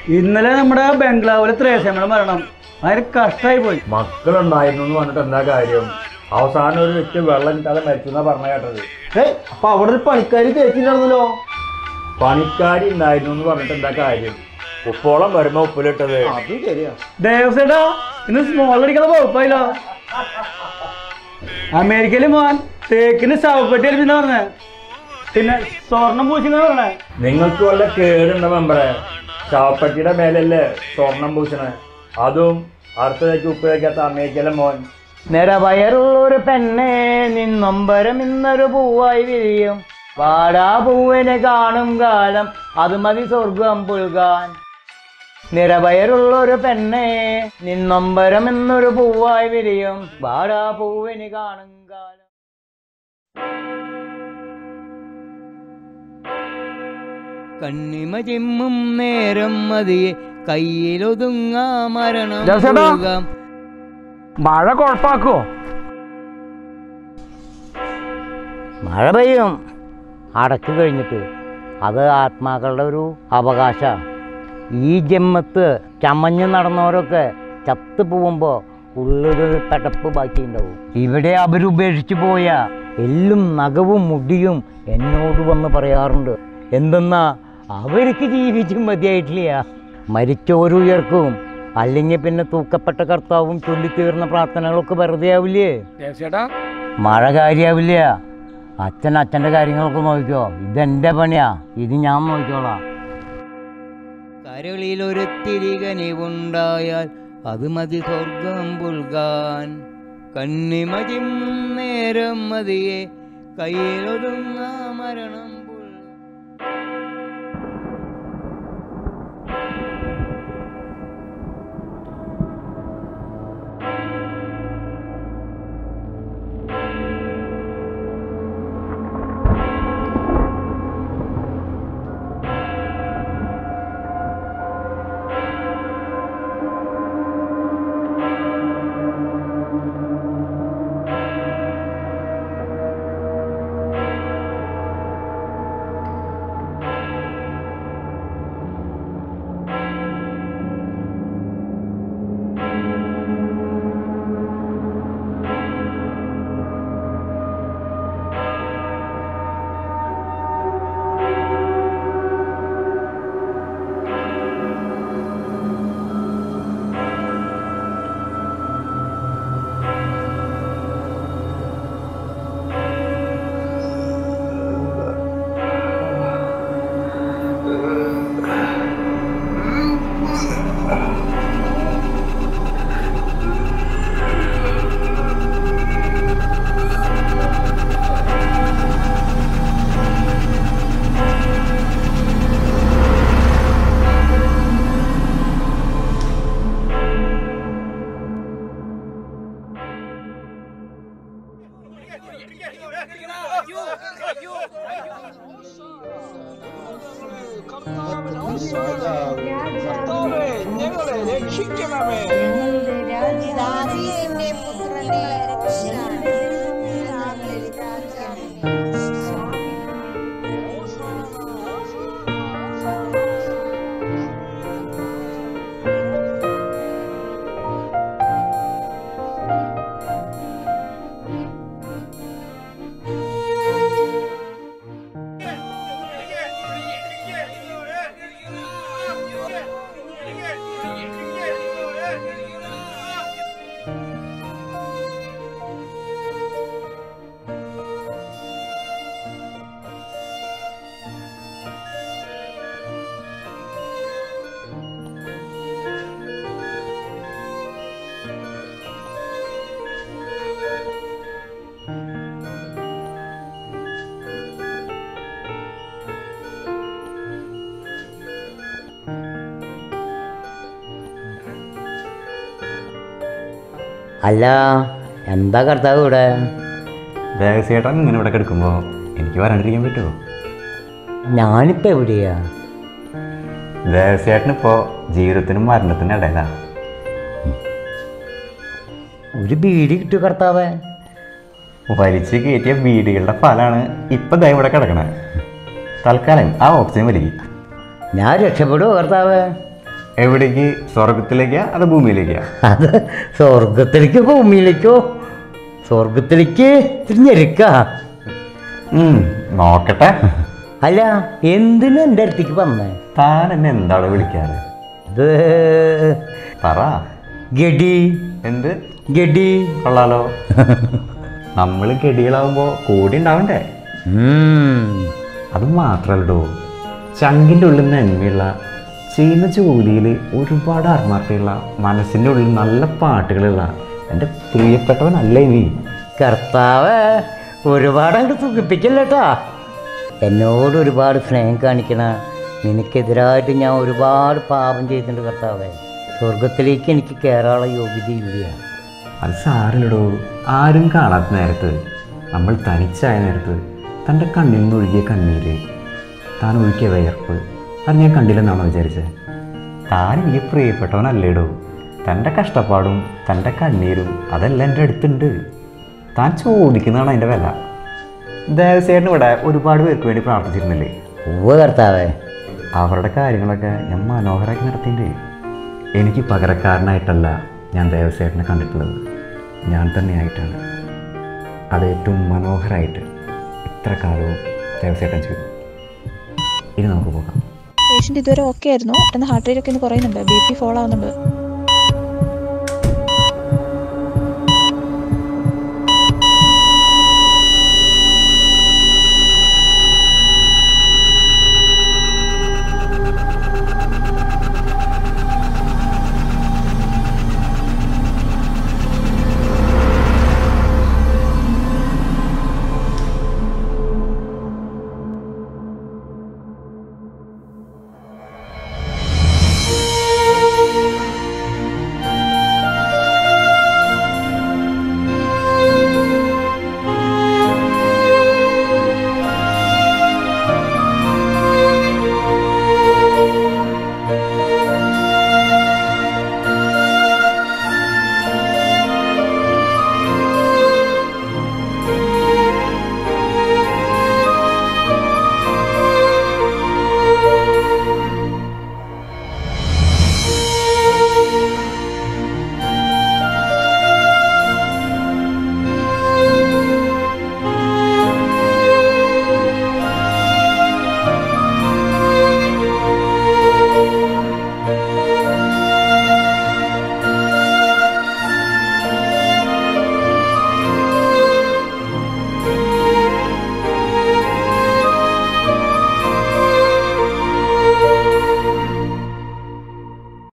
ഇന്നലെ നമ്മുടെ ബംഗ്ലാവിലെ ത്രേസ്യമ്മയുടെ മരണം ഭയങ്കര കഷ്ടമായി പോയി മക്കളുണ്ടായിരുന്നു എന്ന് പറഞ്ഞിട്ട് എന്താ കാര്യം അവസാനം ഒരു വ്യക്തി വെള്ളം കിട്ടാതെ മരിച്ചു എന്നാ പറഞ്ഞ കേട്ടത് ഏയ് അപ്പൊ അവിടെ ഒരു പണിക്കാരി തേച്ചിട്ടുണ്ടായിരുന്നല്ലോ പണിക്കാരി ഉണ്ടായിരുന്നു എന്ന് പറഞ്ഞിട്ട് എന്താ കാര്യം ഉപ്പോളം വരുമ്പോ ഉപ്പിലിട്ടത് അതും ശരിയാ ദേവസേട്ടാ ഇന്ന് സ്മോൾ അടിക്കാതെ കുഴപ്പമില്ല അമേരിക്കയിൽ പോവാൻ തേക്കിന് ശവപ്പെട്ടി അടിപ്പിന്നാ പറഞ്ഞേ പിന്നെ സ്വർണം പൂശിന്നാ പറഞ്ഞേ നിങ്ങൾക്ക് വല്ല കേടുണ്ട മെമ്പറെ ശവപ്പെട്ടിയുടെ മേലല്ലേ സ്വർണം പൂശണേ അതും അടുത്തതേക്ക് ഉപ്പ് വയ്ക്കാത്ത അമേരിക്കയിലെ മോൻ നിറവയറുള്ളൊരു പെണ്ണെ നിന്നൊമ്പരം ഇന്നൊരു പൂവായി വിരിയും വാടാ പൂവിനെ കാണും കാലം അത് മതി സ്വർഗം പുൽകാൻ നിറവയറുള്ളൊരു പെണ്ണെ നിന്നൊമ്പരം എന്നൊരു പൂവായി വിരിയും വാടാ പൂവിന് കാണും കാലം കണ്ണിമ ചിമ്മും നേരം മതിയെ കയ്യിലൊതുങ്ങാ മരണം ജോസേട്ടാ. പുൽകാം. മഴ കുഴപ്പാക്കോ മഴ പെയ്യും അടച്ചു കഴിഞ്ഞിട്ട് അത് ആത്മാക്കളുടെ ഒരു അവകാശ ഈ ജന്മത്ത് ചമഞ്ഞ് നടന്നവരൊക്കെ ചത്തു പോകുമ്പോൾ ഉള്ളൊരു പടപ്പ് ബാക്കിയുണ്ടാവും ഇവിടെ അവരുപേക്ഷിച്ച് പോയ എല്ലും നഖവും മുടിയും എന്നോട് വന്ന് പറയാറുണ്ട് എന്തെന്നാ അവർക്ക് ജീവിച്ച് മതിയായിട്ടില്ല മരിച്ചോരുയർക്കും അല്ലെങ്കിൽ പിന്നെ തൂക്കപ്പെട്ട കർത്താവും ചൊല്ലിത്തീർന്ന പ്രാർത്ഥനകളൊക്കെ വെറുതെ ആവില്ലേ മഴ കാര്യാവില്ല അച്ഛൻ അച്ഛൻ്റെ കാര്യങ്ങളൊക്കെ നോക്കിക്കോ ഇതെൻ്റെ പണിയാ ഇത് ഞാൻ നോക്കിക്കോളാം കരളിൽ ഒരു തിരികനിവുണ്ടായാൽ അത് മതി സ്വർഗം പുൽകാൻ കണ്ണിമതിം നേരം മതിയെ കയ്യിലൊതുങ്ങ മരണം പുൽകാൻ കർത്താവേ ഞങ്ങളെ രക്ഷിക്കണമേ ദാവീദിന്റെ പുത്രനെ രക്ഷിക്കണമേ. രാജാവേ. അല്ല എന്താ കർത്താവ് ഇവിടെ ദേവസ്യേട്ടൻ ഇങ്ങനെ ഇവിടെ കിടക്കുമ്പോൾ എനിക്ക് വരാണ്ടിരിക്കാൻ പറ്റുമോ ഞാനിപ്പോൾ എവിടെയാ ദേവസ്യേട്ടൻ ഇപ്പോൾ ജീവിതത്തിനും മരണത്തിനും ഇടയിലാണ് ഒരു ബീഡി കിട്ടു കർത്താവേ വലിച്ച് കയറ്റിയ വീടുകളുടെ ഫലമാണ് ഇപ്പം ദൈവം ഇവിടെ കിടക്കണേ തൽക്കാലം ആ ഓക്സിജൻ വലിക്കും ഞാൻ രക്ഷപ്പെടുമോ കർത്താവേ എവിടേക്ക് സ്വർഗത്തിലേക്കാ അതോ ഭൂമിയിലേക്കാ അത് സ്വർഗത്തിലേക്കോ ഭൂമിയിലേക്കോ സ്വർഗത്തിലേക്ക് തിരിഞ്ഞെടുക്ക ഉം, നോക്കട്ടെ അല്ല എന്തിനു എൻ്റെ അടുത്തേക്ക് വന്നേ താൻ എന്നെ എന്താണ് വിളിക്കാറ് അത് പറ ഗഡി എന്ത് ഗഡി കൊള്ളാലോ നമ്മൾ ഗഡികളാവുമ്പോ കൂടി ഉണ്ടാവണ്ടേ ഉം. അത് മാത്രല്ലടോ ചങ്കിൻ്റെ ഉള്ളിൽ നന്മയുള്ള ചെയ്യുന്ന ജോലിയിൽ ഒരുപാട് ആത്മാർത്ഥതയുള്ള മനസ്സിൻ്റെ ഉള്ളിൽ നല്ല പാട്ടുകളുള്ള എൻ്റെ പ്രിയപ്പെട്ടവനല്ല ഇനി കർത്താവ് ഒരുപാട് അങ്ങോട്ട് സുഖിപ്പിക്കില്ലട്ടാ എന്നോട് ഒരുപാട് സ്നേഹം കാണിക്കണ നിനക്കെതിരായിട്ട് ഞാൻ ഒരുപാട് പാപം ചെയ്തിട്ടുണ്ട് കർത്താവേ സ്വർഗത്തിലേക്ക് എനിക്ക് കയറാനുള്ള യോഗ്യതയില്ല അത് സാറില്ലടോ ആരും കാണാത്ത നേരത്ത് നമ്മൾ തനിച്ചായ നേരത്ത് തൻ്റെ കണ്ണിൽ നിന്ന് ഒഴുകിയ കണ്ണീര് താൻ ഒഴുക്കിയ വിയർപ്പ് അത് ഞാൻ കണ്ടില്ലെന്നാണോ വിചാരിച്ചത് താൻ എനിക്ക് പ്രിയപ്പെട്ടവനല്ലേടോ തൻ്റെ കഷ്ടപ്പാടും തൻ്റെ കണ്ണീരും അതെല്ലാം എൻ്റെ അടുത്തുണ്ട് താൻ ചോദിക്കുന്നതാണ് അതിൻ്റെ വില ദേവസേട്ടൻ ഇവിടെ ഒരുപാട് പേർക്ക് വേണ്ടി പ്രാർത്ഥിച്ചിരുന്നില്ലേ ഉവ്വ കർത്താവേ അവരുടെ കാര്യങ്ങളൊക്കെ ഞാൻ മനോഹരമാക്കി നടത്തിയിട്ടുണ്ട് എനിക്ക് പകരക്കാരനായിട്ടല്ല ഞാൻ ദേവസേട്ടനെ കണ്ടിട്ടുള്ളത് ഞാൻ തന്നെയായിട്ടാണ് അത് ഏറ്റവും മനോഹരമായിട്ട് ഇത്ര കാലവും ദേവസേട്ടൻ ചെയ്തു ഇനി നമുക്ക് പോകാം പേഷ്യൻ്റ് ഇതുവരെ ഓക്കെ ആയിരുന്നു എന്നാൽ ഹാർട്ട് റേറ്റ് ഒക്കെ ഒന്ന് കുറയുന്നുണ്ട് ബി പി ഫോളോ ആവുന്നുണ്ട്